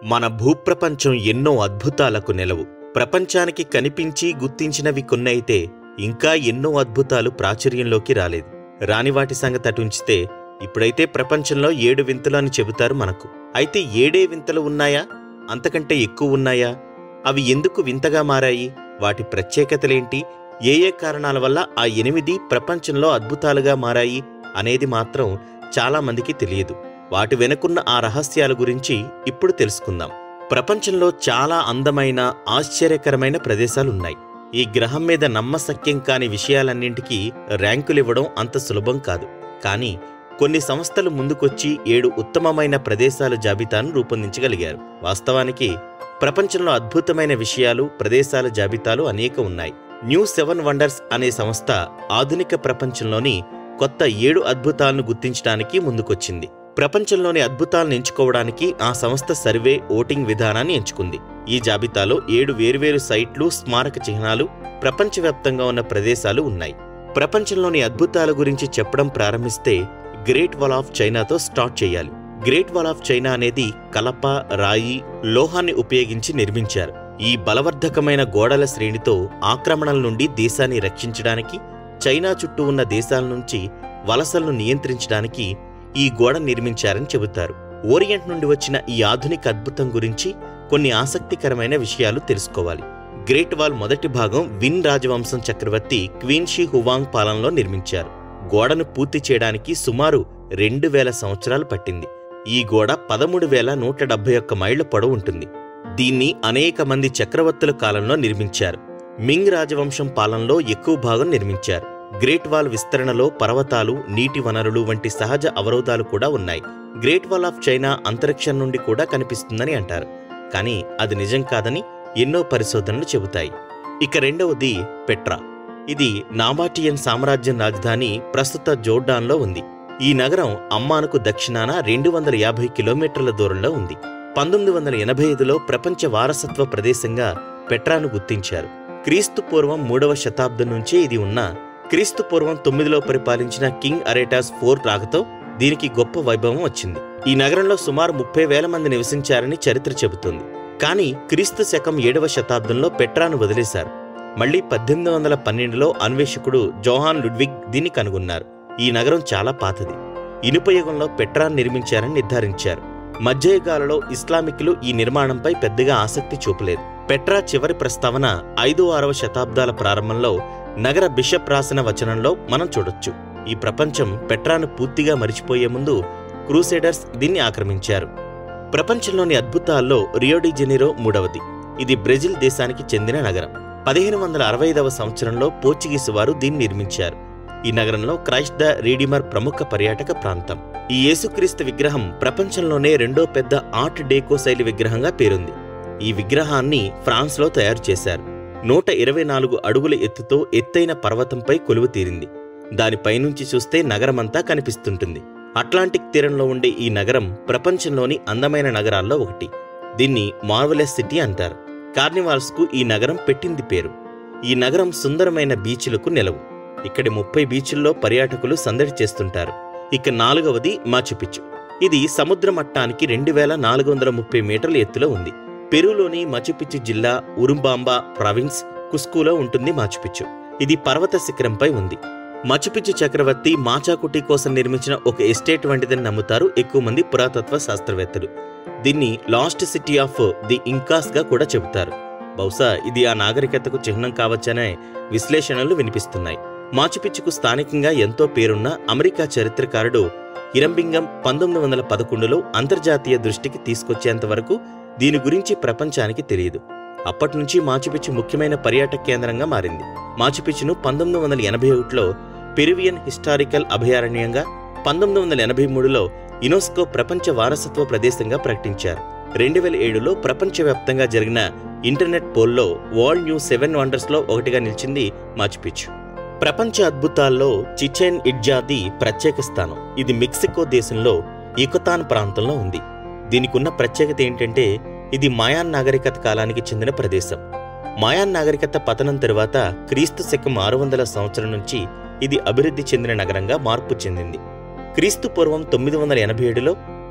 మన భూప్రపంచం ఎన్నో అద్భుతాలకు నెలవు ప్రపంచానికి కనిపించి గుర్తించినవి కొన్ని అయితే ఇంకా ఎన్నో అద్భుతాలు ప్రాచుర్యంలోకి రాలేదు రాని వాటి సంగతి అటుంచితే ఇప్పుడైతే ప్రపంచంలో ఏడు వింతలు అని చెబుతారు మనకు అయితే ఏడే వింతలు ఉన్నాయా అంతకంటే ఎక్కువ ఉన్నాయా అవి ఎందుకు వింతగా మారాయి వాటి ప్రత్యేకతలేంటి ఏ ఏ కారణాల వల్ల ఆ ఎనిమిది ప్రపంచంలో అద్భుతాలుగా మారాయి అనేది మాత్రం చాలా మందికి తెలియదు వాటి వెనుకున్న ఆ రహస్యాల గురించి ఇప్పుడు తెలుసుకుందాం ప్రపంచంలో చాలా అందమైన ఆశ్చర్యకరమైన ప్రదేశాలున్నాయి ఈ గ్రహం మీద నమ్మశక్యం కాని విషయాలన్నింటికీ ర్యాంకులివ్వడం అంత సులభం కాదు కానీ కొన్ని సంస్థలు ముందుకొచ్చి ఏడు ఉత్తమమైన ప్రదేశాల జాబితాను రూపొందించగలిగారు వాస్తవానికి ప్రపంచంలో అద్భుతమైన విషయాలు ప్రదేశాల జాబితాలు అనేక ఉన్నాయి న్యూ సెవెన్ వండర్స్ అనే సంస్థ ఆధునిక ప్రపంచంలోని కొత్త ఏడు అద్భుతాలను గుర్తించడానికి ముందుకొచ్చింది ప్రపంచంలోని అద్భుతాలను ఎంచుకోవడానికి ఆ సంస్థ సర్వే ఓటింగ్ విధానాన్ని ఎంచుకుంది ఈ జాబితాలో ఏడు వేర్వేరు సైట్లు స్మారక చిహ్నాలు ప్రపంచవ్యాప్తంగా ఉన్న ప్రదేశాలు ఉన్నాయి ప్రపంచంలోని అద్భుతాల గురించి చెప్పడం ప్రారంభిస్తే గ్రేట్ వాల్ ఆఫ్ చైనాతో స్టార్ట్ చేయాలి గ్రేట్ వాల్ ఆఫ్ చైనా అనేది కలప రాయి లోహాన్ని ఉపయోగించి నిర్మించారు ఈ బలవర్ధకమైన గోడల శ్రేణితో ఆక్రమణల నుండి దేశాన్ని రక్షించడానికి చైనా చుట్టూ ఉన్న దేశాల నుంచి వలసలను నియంత్రించడానికి ఈ గోడ నిర్మించారని చెబుతారు ఓరియంట్ నుండి వచ్చిన ఈ ఆధునిక అద్భుతం గురించి కొన్ని ఆసక్తికరమైన విషయాలు తెలుసుకోవాలి గ్రేట్ వాల్ మొదటి భాగం విన్ రాజవంశం చక్రవర్తి క్వీన్ షీ హువాంగ్ పాలనలో నిర్మించారు గోడను పూర్తి చేయడానికి సుమారు రెండు వేల సంవత్సరాలు పట్టింది ఈ గోడ పదమూడు వేల నూట డెబ్బై ఒక్క మైళ్ల పొడవు ఉంటుంది దీన్ని అనేక మంది చక్రవర్తుల కాలంలో నిర్మించారు మింగ్ రాజవంశం పాలనలో ఎక్కువ భాగం నిర్మించారు గ్రేట్ వాల్ విస్తరణలో పర్వతాలు నీటి వనరులు వంటి సహజ అవరోధాలు కూడా ఉన్నాయి గ్రేట్ వాల్ ఆఫ్ చైనా అంతరిక్షం నుండి కూడా కనిపిస్తుందని అంటారు కానీ అది నిజం కాదని ఎన్నో పరిశోధనలు చెబుతాయి ఇక రెండవది పెట్రా ఇది నాబాటియన్ సామ్రాజ్యం రాజధాని ప్రస్తుత జోర్డాన్లో ఉంది ఈ నగరం అమ్మానుకు దక్షిణాన రెండు వందల యాభై కిలోమీటర్ల దూరంలో ఉంది పంతొమ్మిది వందల ఎనభై ఐదులో ప్రపంచ వారసత్వ ప్రదేశంగా పెట్రాను గుర్తించారు క్రీస్తు పూర్వం మూడవ శతాబ్దం నుంచే ఇది ఉన్న క్రీస్తు పూర్వం తొమ్మిదిలో పరిపాలించిన కింగ్ అరేటాస్ ఫోర్ రాకతో దీనికి గొప్ప వైభవం వచ్చింది ఈ నగరంలో సుమారు ముప్పై వేల మంది నివసించారని చరిత్ర చెబుతుంది కానీ క్రీస్తు శకం ఏడవ శతాబ్దంలో పెట్రాను వదిలేశారు మళ్లీ పద్దెనిమిది వందల పన్నెండులో అన్వేషకుడు జోహాన్ లుడ్విగ్ దీన్ని కనుగొన్నారు ఈ నగరం చాలా పాతది ఇనుప యుగంలో పెట్రాన్ నిర్మించారని నిర్ధారించారు మధ్యయుగాలలో ఇస్లామికులు ఈ నిర్మాణంపై పెద్దగా ఆసక్తి చూపలేదు పెట్రా చివరి ప్రస్తావన ఐదో ఆరవ శతాబ్దాల ప్రారంభంలో నగర బిషప్ రాసిన వచనంలో మనం చూడొచ్చు ఈ ప్రపంచం పెట్రాను పూర్తిగా మరిచిపోయే ముందు క్రూసేడర్స్ దీన్ని ఆక్రమించారు ప్రపంచంలోని అద్భుతాల్లో రియోడి జెనిరో మూడవది ఇది బ్రెజిల్ దేశానికి చెందిన నగరం పదిహేను వందల అరవై ఐదవ సంవత్సరంలో పోర్చుగీసు వారు దీన్ని నిర్మించారు ఈ నగరంలో క్రైస్ట్ ద రీడిమర్ ప్రముఖ పర్యాటక ప్రాంతం ఈ యేసుక్రీస్తు విగ్రహం ప్రపంచంలోనే రెండో పెద్ద ఆర్ట్ డేకో శైలి విగ్రహంగా పేరుంది ఈ విగ్రహాన్ని ఫ్రాన్స్లో తయారు చేశారు నూట ఇరవై నాలుగు అడుగుల ఎత్తుతో ఎత్తైన పర్వతంపై కొలువు తీరింది దానిపైనుంచి చూస్తే నగరమంతా కనిపిస్తుంటుంది అట్లాంటిక్ తీరంలో ఉండే ఈ నగరం ప్రపంచంలోని అందమైన నగరాల్లో ఒకటి దీన్ని మార్వలెస్ సిటీ అంటారు కార్నివాల్స్కు ఈ నగరం పెట్టింది పేరు ఈ నగరం సుందరమైన బీచ్లకు నిలవు ఇక్కడి ముప్పై బీచ్ల్లో పర్యాటకులు సందడి చేస్తుంటారు ఇక నాలుగవది మాచుపిచ్చు ఇది సముద్ర మట్టానికి రెండు వేల నాలుగు వందల ముప్పై మీటర్ల ఎత్తులో ఉంది పెరులోని మచుపిచ్చు జిల్లా ఉరుంబాంబా ప్రావిన్స్ కుస్కులో ఉంటుంది మాచుపిచ్చు ఇది పర్వత శిఖరంపై ఉంది మచుపిచ్చు చక్రవర్తి మాచాకుటి కోసం నిర్మించిన ఒక ఎస్టేట్ వంటిదని నమ్ముతారు ఎక్కువ మంది పురాతత్వ శాస్త్రవేత్తలు దీన్ని lost city of the Incas గా కూడా చెబుతారు బహుశా ఇది ఆ నాగరికతకు చిహ్నం కావచ్చనే విశ్లేషణలు వినిపిస్తున్నాయి మాచుపిచ్చుకు స్థానికంగా ఎంతో పేరున్న అమెరికా చరిత్రకారుడు ఇరంబింగం పంతొమ్మిది వందల పదకొండులో అంతర్జాతీయ దృష్టికి తీసుకొచ్చేంత వరకు దీని గురించి ప్రపంచానికి తెలియదు అప్పటినుంచి మాచుపిచ్చు ముఖ్యమైన పర్యాటక కేంద్రంగా మారింది మాచుపిచ్చును పంతొమ్మిది వందల ఎనభై ఒకటిలో పెరువియన్ హిస్టారికల్ అభయారణ్యంగా పంతొమ్మిది వందల ఎనభై మూడులో యునెస్కో ప్రపంచ వారసత్వ ప్రదేశంగా ప్రకటించారు రెండు వేల ఏడులో ప్రపంచవ్యాప్తంగా జరిగిన ఇంటర్నెట్ పోల్లో వరల్డ్ న్యూ సెవెన్ వండర్స్లో ఒకటిగా నిలిచింది మాచుపిచ్చు ప్రపంచ అద్భుతాల్లో చిచెన్ ఇడ్జాది ప్రత్యేక స్థానం ఇది మెక్సికో దేశంలో ఇకతాన్ ప్రాంతంలో ఉంది దీనికున్న ప్రత్యేకత ఏంటంటే ఇది మాయాన్ నాగరికత కాలానికి చెందిన ప్రదేశం మాయాన్ నాగరికత పతనం తరువాత క్రీస్తు శకం ఆరు వందల సంవత్సరం నుంచి ఇది అభివృద్ధి చెందిన నగరంగా మార్పు చెందింది క్రీస్తు పూర్వం తొమ్మిది వందల ఎనభై ఏడులో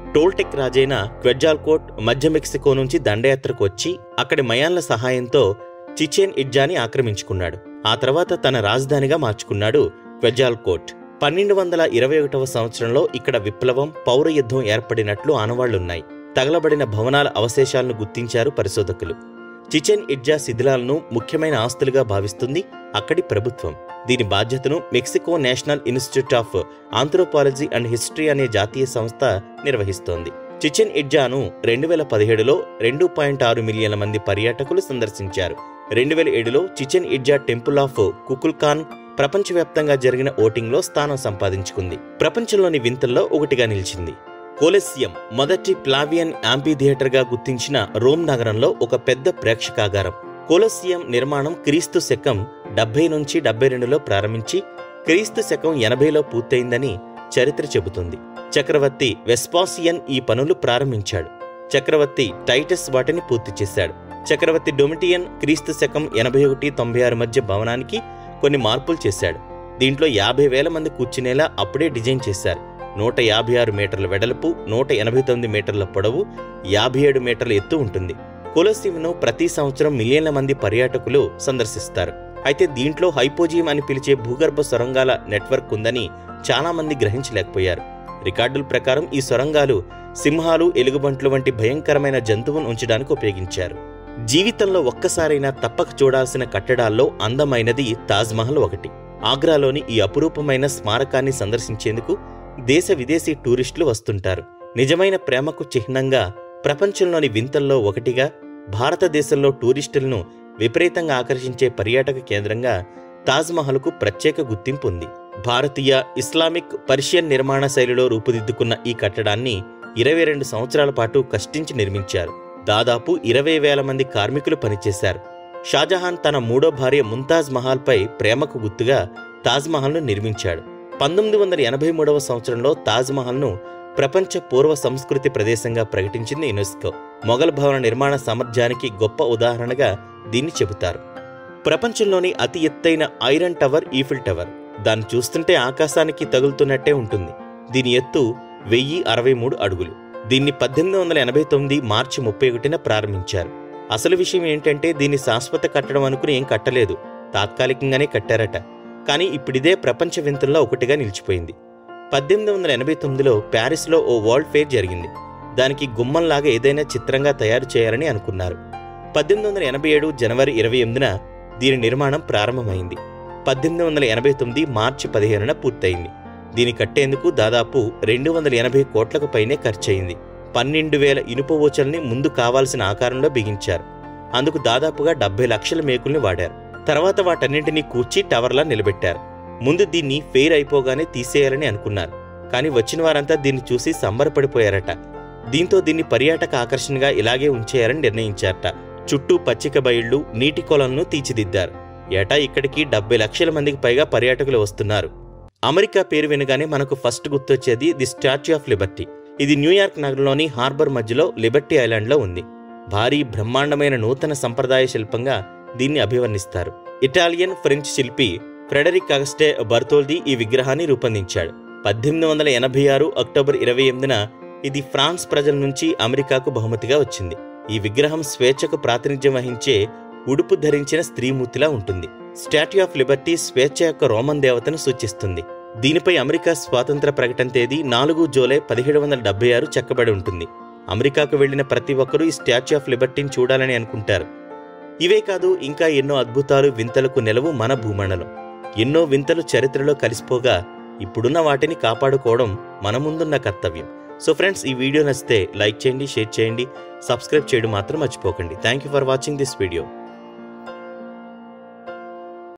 టోల్టెక్ రాజైన క్వెడ్జాల్కోట్ మధ్య మెక్సికో నుంచి దండయాత్రకు వచ్చి అక్కడి మయాన్ల సహాయంతో చిచెన్ ఇడ్జాని ఆక్రమించుకున్నాడు ఆ తర్వాత తన రాజధానిగా మార్చుకున్నాడు క్వెజాల్కోట్ పన్నెండు వందల ఇరవై ఒకటవ సంవత్సరంలో ఇక్కడ విప్లవం పౌర యుద్ధం ఏర్పడినట్లు ఆనవాళ్లున్నాయి తగలబడిన భవనాల అవశేషాలను గుర్తించారు పరిశోధకులు చిచెన్ ఇడ్జా శిథిలాలను ముఖ్యమైన ఆస్తులుగా భావిస్తుంది అక్కడి ప్రభుత్వం దీని బాధ్యతను Mexico National Institute of Anthropology and History అనే జాతీయ సంస్థ నిర్వహిస్తోంది చిచెన్ ఇడ్జాను రెండు వేల పదిహేడులో రెండు పాయింట్ ఆరు మిలియన్ల మంది పర్యాటకులు సందర్శించారు రెండు వేల ఏడులో Chichen Itza Temple of Kukulcan ప్రపంచవ్యాప్తంగా జరిగిన ఓటింగ్లో స్థానం సంపాదించుకుంది ప్రపంచంలోని వింతల్లో ఒకటిగా నిలిచింది కోలెసియం మొదటి ప్లావియన్ యాంపీ థియేటర్గా గుర్తించిన రోమ్ నగరంలో ఒక పెద్ద ప్రేక్షకాగారం కోలసియం నిర్మాణం క్రీస్తు శకం డెబ్బై నుంచి డెబ్బై రెండులో ప్రారంభించి క్రీస్తు శకం ఎనభైలో పూర్తయిందని చరిత్ర చెబుతుంది చక్రవర్తి వెస్పాసియన్ ఈ పనులు ప్రారంభించాడు చక్రవర్తి టైటస్ వాటిని పూర్తి చేశాడు చక్రవర్తి డొమిటియన్ క్రీస్తు శకం ఎనభై ఒకటి తొంభై ఆరు మధ్య భవనానికి కొన్ని మార్పులు చేశాడు దీంట్లో యాభై వేల మంది కూర్చునేలా అప్పుడే డిజైన్ చేశారు నూట యాభై ఆరు మీటర్ల వెడల్పు నూట ఎనభై తొమ్మిది మీటర్ల పొడవు యాభై ఏడు మీటర్ల ఎత్తు ఉంటుంది కొలసీమును ప్రతి సంవత్సరం మిలియన్ల మంది పర్యాటకులు సందర్శిస్తారు అయితే దీంట్లో హైపోజియం అని పిలిచే భూగర్భ సొరంగాల నెట్వర్క్ ఉందని చాలా మంది గ్రహించలేకపోయారు రికార్డుల ప్రకారం ఈ సొరంగాలు సింహాలు ఎలుగుబంట్లు వంటి భయంకరమైన జంతువును ఉంచడానికి ఉపయోగించారు జీవితంలో ఒక్కసారైనా తప్పక చూడాల్సిన కట్టడాల్లో అందమైనది తాజ్మహల్ ఒకటి ఆగ్రాలోని ఈ అపురూపమైన స్మారకాన్ని సందర్శించేందుకు దేశ విదేశీ టూరిస్టులు వస్తుంటారు నిజమైన ప్రేమకు చిహ్నంగా ప్రపంచంలోని వింతల్లో ఒకటిగా భారతదేశంలో టూరిస్టులను విపరీతంగా ఆకర్షించే పర్యాటక కేంద్రంగా తాజ్మహల్కు ప్రత్యేక గుర్తింపు ఉంది భారతీయ ఇస్లామిక్ పర్షియన్ నిర్మాణ శైలిలో రూపుదిద్దుకున్న ఈ కట్టడాన్ని ఇరవై రెండు సంవత్సరాల పాటు కష్టించి నిర్మించారు దాదాపు ఇరవై వేల మంది కార్మికులు పనిచేశారు షాజహాన్ తన మూడో భార్య ముంతాజ్ మహల్పై ప్రేమకు గుర్తుగా తాజ్మహల్ను నిర్మించాడు పంతొమ్మిది వందల ఎనభై మూడవ సంవత్సరంలో తాజ్మహల్ను ప్రపంచ పూర్వ సంస్కృతి ప్రదేశంగా ప్రకటించింది యునెస్కో మొఘల్ భవన నిర్మాణ సామర్థ్యానికి గొప్ప ఉదాహరణగా దీన్ని చెబుతారు ప్రపంచంలోని అతి ఎత్తైన ఐరన్ టవర్ ఈఫిల్ టవర్ దాన్ని చూస్తుంటే ఆకాశానికి తగులుతున్నట్టే ఉంటుంది దీని ఎత్తు వెయ్యి అరవై మూడు అడుగులు దీన్ని పద్దెనిమిది వందల ఎనభై తొమ్మిది మార్చి ముప్పై ఒకటిన ప్రారంభించారు అసలు విషయం ఏంటంటే దీన్ని శాశ్వత కట్టడం అనుకుని ఏం కట్టలేదు తాత్కాలికంగానే కట్టారట కానీ ఇప్పుడిదే ప్రపంచ వింతల్లో ఒకటిగా నిలిచిపోయింది పద్దెనిమిది వందల ఎనభై తొమ్మిదిలో ప్యారిస్లో ఓ వరల్డ్ ఫేర్ జరిగింది దానికి గుమ్మంలాగా ఏదైనా చిత్రంగా తయారు చేయాలని అనుకున్నారు పద్దెనిమిది వందల ఎనభై ఏడు జనవరి ఇరవై ఎనిమిదిన దీని నిర్మాణం ప్రారంభమైంది పద్దెనిమిది వందల ఎనభై తొమ్మిది మార్చి పదిహేనున పూర్తయింది దీని కట్టేందుకు దాదాపు రెండు వందల ఎనభై కోట్లకు పైనే ఖర్చయింది పన్నెండు వేల ఇనుప ఊచల్ని ముందు కావాల్సిన ఆకారంలో బిగించారు అందుకు దాదాపుగా డెబ్బై లక్షల మేకుల్ని వాడారు తర్వాత వాటన్నింటినీ కూర్చి టవర్లా నిలబెట్టారు ముందు దీన్ని ఫెయిర్ అయిపోగానే తీసేయాలని అనుకున్నారు కానీ వచ్చిన వారంతా దీన్ని చూసి సంబరపడిపోయారట దీంతో దీన్ని పర్యాటక ఆకర్షణగా ఇలాగే ఉంచేయాలని నిర్ణయించారట చుట్టూ పచ్చిక బయళ్లు నీటి కొలంను తీర్చిదిద్దారు ఏటా ఇక్కడికి డెబ్బై లక్షల మందికి పైగా పర్యాటకులు వస్తున్నారు అమెరికా పేరు వినగానే మనకు ఫస్ట్ గుర్తొచ్చేది ది స్టాచ్యూ ఆఫ్ లిబర్టీ ఇది న్యూయార్క్ నగరంలోని హార్బర్ మధ్యలో లిబర్టీ ఐలాండ్లో ఉంది భారీ బ్రహ్మాండమైన నూతన సంప్రదాయ శిల్పంగా దీన్ని అభివర్ణిస్తారు ఇటాలియన్ ఫ్రెంచ్ శిల్పి ఫ్రెడరిక్ అగస్టే బర్తోల్ది ఈ విగ్రహాన్ని రూపొందించాడు పద్దెనిమిది వందల ఎనభై ఆరు అక్టోబర్ ఇరవై ఎనిమిదిన ఇది ఫ్రాన్స్ ప్రజల నుంచి అమెరికాకు బహుమతిగా వచ్చింది ఈ విగ్రహం స్వేచ్ఛకు ప్రాతినిధ్యం వహించే ఉడుపు ధరించిన స్త్రీమూర్తిలా ఉంటుంది స్టాట్యూ ఆఫ్ లిబర్టీ స్వేచ్ఛ యొక్క రోమన్ దేవతను సూచిస్తుంది దీనిపై అమెరికా స్వాతంత్ర ప్రకటన తేదీ నాలుగు జూలై పదిహేడు వందల డెబ్బై ఆరు చెక్కబడి ఉంటుంది అమెరికాకు వెళ్లిన ప్రతి ఒక్కరూ ఈ స్టాచ్యూ ఆఫ్ లిబర్టీని చూడాలని అనుకుంటారు ఇవే కాదు ఇంకా ఎన్నో అద్భుతాలు వింతలకు నెలవు మన భూమండలం ఎన్నో వింతలు చరిత్రలో కలిసిపోగా ఇప్పుడున్న వాటిని కాపాడుకోవడం మన ముందున్న కర్తవ్యం సో ఫ్రెండ్స్ ఈ వీడియో నచ్చితే లైక్ చేయండి షేర్ చేయండి సబ్స్క్రైబ్ చేయడం మాత్రం మర్చిపోకండి thank you for watching this video